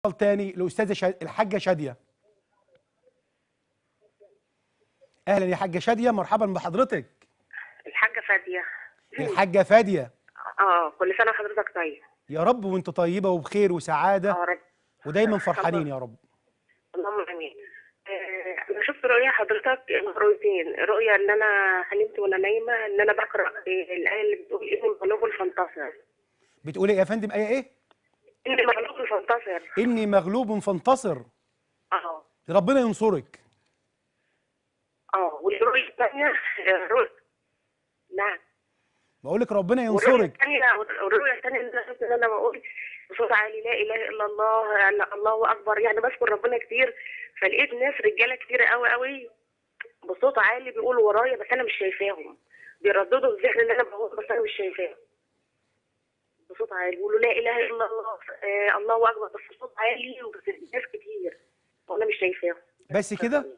تاني الاستاذه شا... الحاجه شاديه اهلا يا حاجه شاديه مرحبا بحضرتك الحاجة فادية الحاجه فاديه اه كل سنة وحضرتك طيب يا رب وانت طيبه وبخير وسعاده اه رب ودايما فرحانين يا رب اللهم امين آه، انا شفت رؤيا حضرتك رؤيتين رؤيا ان انا حلمت وانا نايمة ان انا بقرأ آه، الآية اللي بتقول ابن مغلوب فانتصر بتقولي إيه يا فندم ايه ايه ابن مغلوب فانتصر اني مغلوب فانتصر اه ربنا ينصرك اه والرؤيا الثانية آه، رؤيا نعم بقول لك ربنا والرؤيا ينصرك الثانية والرؤيا الثانية ان انا شفت ان انا بقول بصوت عالي لا اله الا الله لا الله اكبر يعني بشكر ربنا كتير فلقيت ناس رجاله كتير قوي قوي بصوت عالي بيقولوا ورايا بس انا مش شايفاهم بيرددوا الذكر اللي انا بقوله بس انا مش شايفاهم بصوت عالي بيقولوا لا اله الا الله آه الله اكبر بس بصوت عالي وبس ناس كتير وانا مش شايفاهم بس كده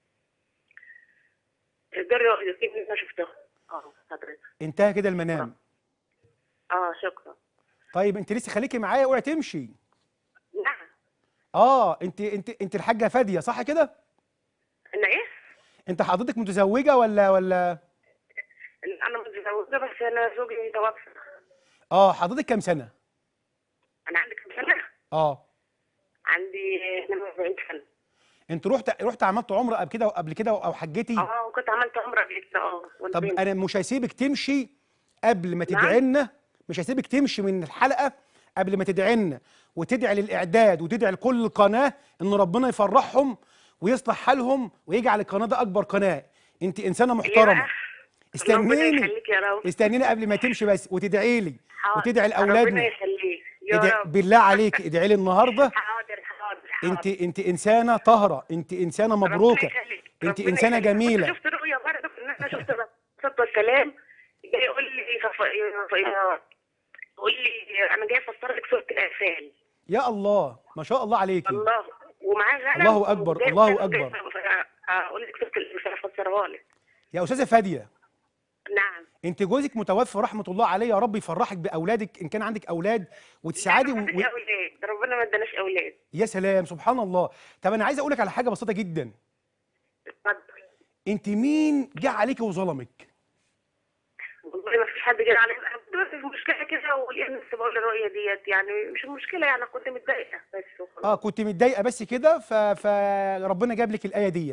ده الرؤيتين اللي انا شفتهم اه حضرتك انتهى كده المنام اه شكرا طيب انت لسه خليكي معايا اوعي تمشي نعم اه انت انت انت الحاجه فاديه صح كده انا ايه؟ انت حضرتك متزوجه ولا ولا انا متزوجه بس انا زوجي توفى اه حضرتك كام سنه انا عندي كام سنه؟ اه عندي 42 سنه انت رحت رحت عملت عمره قبل كده قبل كده او حجتي اه وكنت عملت عمره قبل كده اه وأنا طب بنت. انا مش هسيبك تمشي قبل ما نعم. تدعي لنا مش هسيبك تمشي من الحلقه قبل ما تدعي لنا وتدعي للاعداد وتدعي لكل قناه ان ربنا يفرحهم ويصلح حالهم ويجعل القناه ده اكبر قناه انت انسانه محترمه ربنا استنيني يخليك يا رب استنيني قبل ما تمشي بس وتدعي لي حاضر. وتدعي ربنا لاولادنا يخليك يا ادعي- رب بالله عليك ادعي لي النهارده حاضر حاضر انت حاضر. انت انسانه طاهره انت انسانه ربنا مبروكه يخليك. انت ربنا انسانه يخليك. جميله كنت شفت رؤيا برضه ان احنا شفت الرسول صلى الله عليه وسلم جاي يقول لي فف... يقول لي انا جاي افسر لك سوره الانفال يا الله ما شاء الله عليكي الله ومعاه غنم الله أكبر، وجايب الله غنم أكبر. جايب- اقول لك سوره الانفال افسرها لك يا استاذه فاديه نعم انت جوزك متوفى رحمه الله عليه يا رب يفرحك باولادك ان كان عندك اولاد وتسعدي لا، و... ما و... عنديش اولاد ربنا ما اداناش اولاد يا سلام سبحان الله طب انا عايز اقول لك على حاجه بسيطه جدا اتفضل انت مين جه عليك وظلمك والله ما فيش حد جه عليا بس المشكله كده ولقيت نفسي بقول الرؤيه ديت يعني مش المشكله يعني كنت متضايقه بس وخلاص اه كنت متضايقه بس كده ف... فربنا جاب لك الايه دي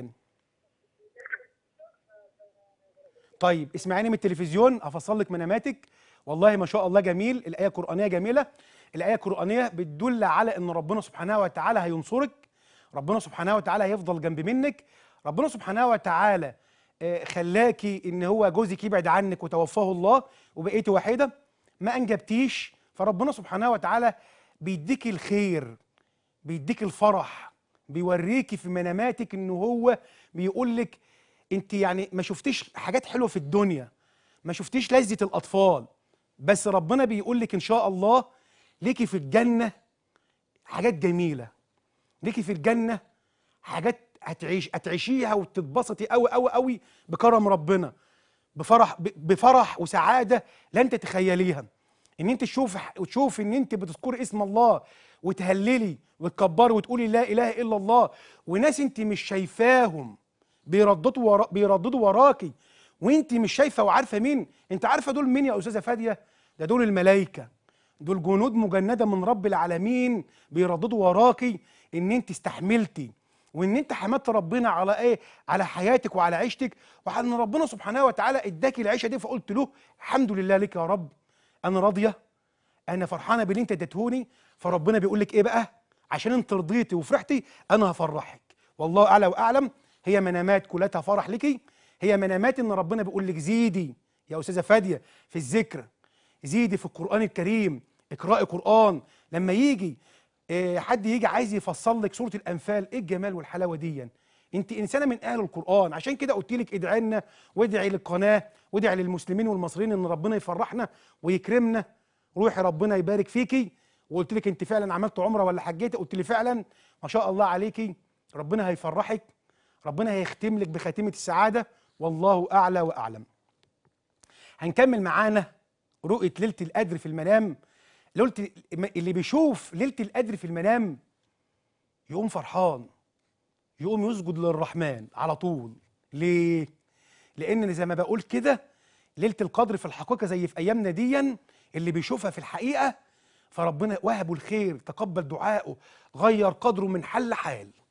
طيب اسمعيني من التلفزيون هفصل لك مناماتك والله ما شاء الله جميل الايه قرانيه جميله الايه قرانيه بتدل على ان ربنا سبحانه وتعالى هينصرك ربنا سبحانه وتعالى هيفضل جنب منك ربنا سبحانه وتعالى آه، خلاكي ان هو جوزك يبعد عنك وتوفاه الله وبقيتي وحيده ما انجبتيش فربنا سبحانه وتعالى بيديكي الخير بيديك الفرح بيوريكي في مناماتك ان هو بيقول لك انت يعني ما شفتيش حاجات حلوه في الدنيا ما شفتيش لذة الاطفال بس ربنا بيقول لك ان شاء الله ليكي في الجنه حاجات جميله ليكي في الجنه حاجات هتعيش هتعيشيها وتتبسطي قوي قوي قوي بكرم ربنا بفرح ب- بفرح وسعاده لن تتخيليها ان انت تشوف وتشوف ان انت بتذكري اسم الله وتهللي وتكبري وتقولي لا اله الا الله وناس انت مش شايفاهم بيرددوا ورا بيرددوا وراكي وانت مش شايفه وعارفه مين انت عارفه دول مين يا استاذه فاديه ده دول الملائكه دول جنود مجنده من رب العالمين بيرددوا وراكي ان انت استحملتي وان انت حمدت ربنا على ايه على حياتك وعلى عيشتك وعلى ان ربنا سبحانه وتعالى اداكي العيشه دي فقلت له الحمد لله لك يا رب انا راضيه انا فرحانه باللي انت اديتهوني فربنا بيقول لك ايه بقى عشان انت رضيتي وفرحتي انا هفرحك والله اعلى واعلم هي منامات كلها فرح لك هي منامات ان ربنا بيقول لك زيدي يا استاذه فاديه في الذكر زيدي في القران الكريم اقراي قران لما يجي آه، حد يجي عايز يفصل لك سوره الانفال ايه الجمال والحلاوه دي انت انسانه من اهل القران عشان كده قلت لك ادعي لنا وادعي للقناه وادعي للمسلمين والمصريين ان ربنا يفرحنا ويكرمنا روحي ربنا يبارك فيكي وقلت لك انت فعلا عملت عمره ولا حجيتي قلت لي فعلا ما شاء الله عليكي ربنا هيفرحك ربنا هيختم لك بخاتمه السعاده والله اعلى واعلم هنكمل معانا رؤيه ليله القدر في المنام ليله اللي بيشوف ليله القدر في المنام يقوم فرحان يقوم يسجد للرحمن على طول ليه لان زي ما بقول كده ليله القدر في الحقيقه زي في ايامنا ديا اللي بيشوفها في الحقيقه فربنا وهبه الخير تقبل دعائه غير قدره من حل حال